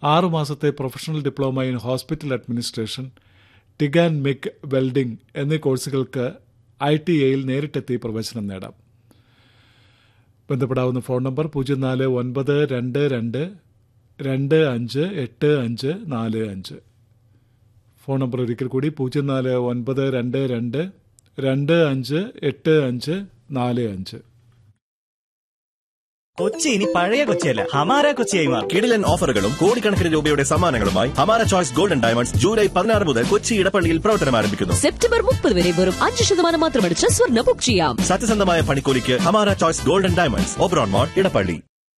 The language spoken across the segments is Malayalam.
ആറു മാസത്തെ professional diploma in hospital administration TIG and MIG welding എന്നീ കോഴ്സുകൾക്ക് ഐ ടി എയിൽ നേരിട്ടെത്തി പ്രവേശനം നേടാം ബന്ധപ്പെടാവുന്ന ഫോൺ നമ്പർ പൂജ്യം നാല് ഒൻപത് രണ്ട് രണ്ട് രണ്ട് അഞ്ച് എട്ട് അഞ്ച് നാല് അഞ്ച് ഫോൺ നമ്പർ ഒരിക്കൽ കൂടി പൂജ്യം നാല് ഒൻപത് രണ്ട് രണ്ട് രണ്ട് അഞ്ച് എട്ട് അഞ്ച് നാല് അഞ്ച് കൊച്ചി ഇനി പഴയ കൊച്ചിയല്ല ഹമാര കൊച്ചിയായി മാറും കിടിലൻ ഓഫറുകളും കോടിക്കണക്കിന് രൂപയുടെ സമ്മാനങ്ങളുമായി ഹമാര ചോയ്സ് ഗോൾഡൻ ഡയമണ്ട്സ് ജൂലൈ പതിനാറ് മുതൽ കൊച്ചി ഇടപ്പള്ളിയിൽ പ്രവർത്തനം ആരംഭിക്കുന്നു സെപ്റ്റംബർ മുപ്പത് വരെ വെറും അഞ്ച് ശതമാനം മാത്രമടിച്ച് സ്വർണ്ണ ബുക്ക് ചെയ്യാം സത്യസന്ധമായ പണിക്കൂലിക്ക് Hamara choice golden diamonds oberon mall Edappally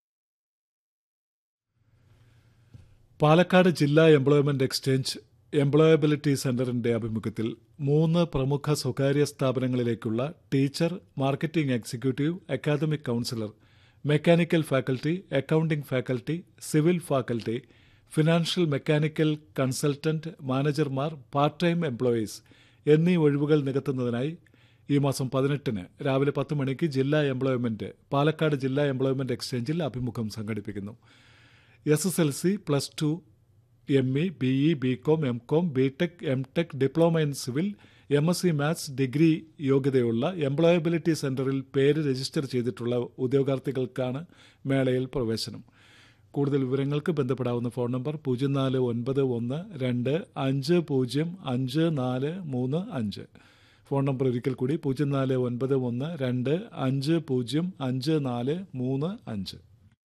Palakkad ജില്ലാ എംപ്ലോയ്മെന്റ് എക്സ്ചേഞ്ച് എംപ്ലോയബിലിറ്റി സെന്ററിന്റെ ആഭിമുഖ്യത്തിൽ മൂന്ന് പ്രമുഖ സ്വകാര്യ സ്ഥാപനങ്ങളിലേക്കുള്ള teacher marketing executive academic counsellor mechanical faculty accounting faculty civil faculty financial mechanical consultant മാനേജർമാർ പാർട്ട് ടൈം എംപ്ലോയീസ് എന്നീ ഒഴിവുകൾ നികത്തുന്നതിനായി ഈ മാസം പതിനെട്ടിന് രാവിലെ പത്ത് മണിക്ക് ജില്ലാ എംപ്ലോയ്മെന്റ് പാലക്കാട് ജില്ലാ എംപ്ലോയ്മെന്റ് എക്സ്ചേഞ്ചിൽ അഭിമുഖം സംഘടിപ്പിക്കുന്നു S S L C plus two M E B E B com M com B tech M tech diploma in civil M S C maths degree യോഗ്യതയുള്ള എംപ്ലോയബിലിറ്റി സെന്ററിൽ പേര് രജിസ്റ്റർ ചെയ്തിട്ടുള്ള ഉദ്യോഗാർത്ഥികൾക്കാണ് മേളയിൽ പ്രവേശനം കൂടുതൽ വിവരങ്ങൾക്ക് ബന്ധപ്പെടാവുന്ന ഫോൺ നമ്പർ പൂജ്യം നാല് ഒൻപത് ഒന്ന് രണ്ട് അഞ്ച് പൂജ്യം അഞ്ച് നാല് മൂന്ന് അഞ്ച് ഫോൺ നമ്പർ ഒരിക്കൽ കൂടി പൂജ്യം നാല് ഒൻപത് ഒന്ന് രണ്ട് അഞ്ച് പൂജ്യം അഞ്ച് നാല് മൂന്ന് അഞ്ച്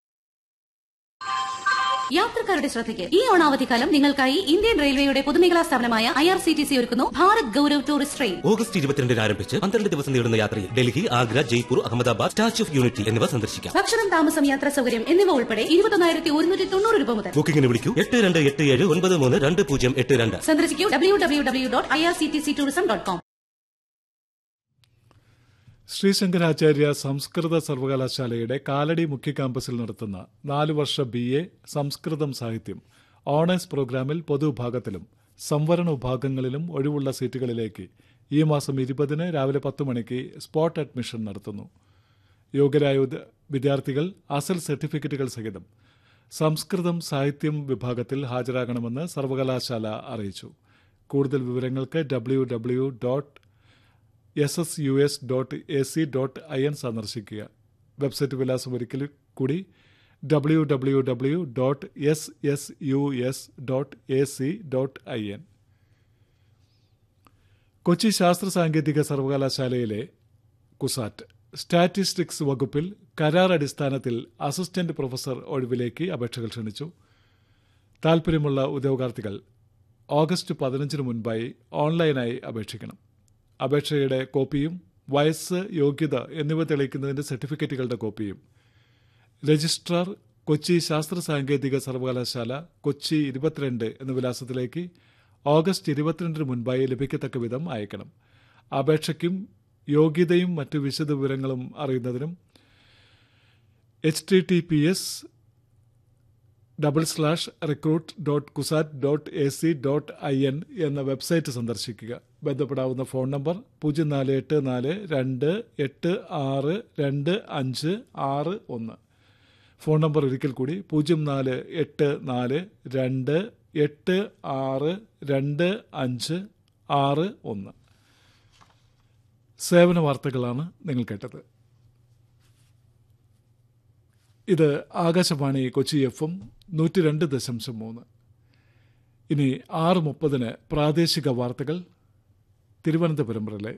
യാത്രക്കാരുടെ ശ്രദ്ധയ്ക്ക് ഈ ഓണാവധിക്കാലം നിങ്ങൾക്കായി ഇന്ത്യൻ റെയിൽവേയുടെ പൊതുമേഖലാ സ്ഥാപനമായ I R C T C ഒരുക്കുന്നു Bharat Gaurav tourist train August ഇരുപത്തിരണ്ടിന് ആരംഭിച്ച് പന്ത്രണ്ട് ദിവസം നീളുന്ന യാത്രയിൽ Delhi Agra Jaipur Ahmedabad statue of unity എന്നിവ സന്ദർശിക്കാം ഭക്ഷണം താമസം യാത്രാ സൗകര്യം എന്നിവ ഉൾപ്പെടെ ഇരുപത്തൊന്നായിരത്തി ഒരുന്നൂറ്റി തൊണ്ണൂറ് രൂപ മുതൽ ബുക്കിംഗിന് വിളിക്കൂ എട്ട് രണ്ട് എട്ട് ഏഴ് ഒൻപത് മൂന്ന് രണ്ട് പൂജ്യം എട്ട് രണ്ട് സന്ദർശിക്കൂ W W W dot I R C T C tourism dot com Sree Sankaracharya സംസ്കൃത സർവകലാശാലയുടെ കാലടി മുഖ്യ ക്യാമ്പസിൽ നടത്തുന്ന നാല് വർഷ ബി എ സംസ്കൃതം സാഹിത്യം ഓണേഴ്സ് പ്രോഗ്രാമിൽ പൊതുവിഭാഗത്തിലും സംവരണ വിഭാഗങ്ങളിലും ഒഴിവുള്ള സീറ്റുകളിലേക്ക് ഈ മാസം ഇരുപതിന് രാവിലെ പത്ത് മണിക്ക് സ്പോട്ട് അഡ്മിഷൻ നടത്തുന്നു യോഗ്യരായ ഉദ- വിദ്യാർത്ഥികൾ അസൽ സർട്ടിഫിക്കറ്റുകൾ സഹിതം സംസ്കൃതം സാഹിത്യം വിഭാഗത്തിൽ ഹാജരാകണമെന്ന് സർവകലാശാല അറിയിച്ചു കൂടുതൽ വിവരങ്ങൾക്ക് W W dot S S U S dot A C dot I N സന്ദർശിക്കുക വെബ്സൈറ്റ് വിലാസം ഒരിക്കൽ കൂടി W W W dot S S U S dot A C dot I N Kochi ശാസ്ത്ര സാങ്കേതിക സർവകലാശാലയിലെ കുസാറ്റ് സ്റ്റാറ്റിസ്റ്റിക്സ് വകുപ്പിൽ കരാർ അടിസ്ഥാനത്തിൽ അസിസ്റ്റന്റ് പ്രൊഫസർ ഒഴിവിലേക്ക് അപേക്ഷകൾ ക്ഷണിച്ചു താൽപ്പര്യമുള്ള ഉദ്യോഗാർത്ഥികൾ ഓഗസ്റ്റ് പതിനഞ്ചിന് മുൻപായി ഓൺലൈനായി അപേക്ഷിക്കണം അപേക്ഷയുടെ കോപ്പിയും വയസ്സ് യോഗ്യത എന്നിവ തെളിയിക്കുന്നതിന്റെ സർട്ടിഫിക്കറ്റുകളുടെ കോപ്പിയും രജിസ്ട്രാർ കൊച്ചി ശാസ്ത്ര സാങ്കേതിക സർവകലാശാല കൊച്ചി ഇരുപത്തിരണ്ട് എന്ന വിലാസത്തിലേക്ക് ഓഗസ്റ്റ് ഇരുപത്തിരണ്ടിന് മുൻപായി ലഭിക്കത്തക്ക വിധം അയക്കണം അപേക്ഷയ്ക്കും യോഗ്യതയും മറ്റു വിശദ വിവരങ്ങളും അറിയുന്നതിനും H T T P S double slash recruit dot Cusat dot A C dot I N എന്ന വെബ്സൈറ്റ് സന്ദർശിക്കുക ബന്ധപ്പെടാവുന്ന ഫോൺ നമ്പർ പൂജ്യം നാല് എട്ട് നാല് രണ്ട് എട്ട് ആറ് രണ്ട് അഞ്ച് ആറ് ഒന്ന് ഫോൺ നമ്പർ ഒരിക്കൽ കൂടി പൂജ്യം നാല് എട്ട് നാല് രണ്ട് എട്ട് ആറ് രണ്ട് അഞ്ച് ആറ് ഒന്ന് സേവന വാർത്തകളാണ് നിങ്ങൾ കേട്ടത് ഇത് ആകാശവാണി കൊച്ചി എഫ് എം നൂറ്റി രണ്ട് ദശാംശം മൂന്ന് ഇനി ആറ് മുപ്പതിന് പ്രാദേശിക വാർത്തകൾ തിരുവനന്തപുരം റിലേ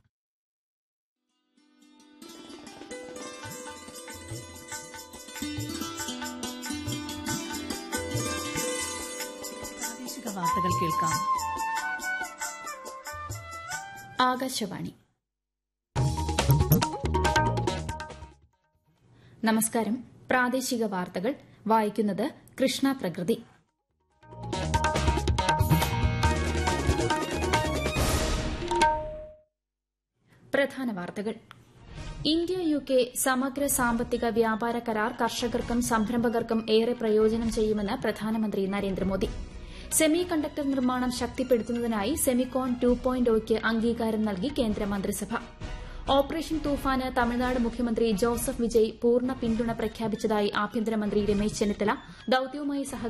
പ്രാദേശിക വാർത്തകൾ കേൾക്കാം ആകാശവാണി നമസ്കാരം പ്രാദേശിക വാർത്തകൾ വായിക്കുന്നത് കൃഷ്ണ പ്രകൃതി പ്രധാന വാർത്തകൾ ഇന്ത്യ യു കെ സമഗ്ര സാമ്പത്തിക വ്യാപാര കരാർ കർഷകർക്കും സംരംഭകർക്കും ഏറെ പ്രയോജനം ചെയ്യുമെന്ന് പ്രധാനമന്ത്രി നരേന്ദ്രമോദി സെമി കണ്ടക്ടർ നിർമ്മാണം ശക്തിപ്പെടുത്തുന്നതിനായി സെമിക്കോൺ ടു പോയിന്റ് ഒയ്ക്ക് അംഗീകാരം നൽകി കേന്ദ്രമന്ത്രിസഭ ഓപ്പറേഷൻ തൂഫാന് തമിഴ്നാട് മുഖ്യമന്ത്രി ജോസഫ് വിജയ് പൂർണ്ണ പിന്തുണ പ്രഖ്യാപിച്ചതായി ആഭ്യന്തരമന്ത്രി രമേശ് ചെന്നിത്തല ദൌത്യവുമായി സഹ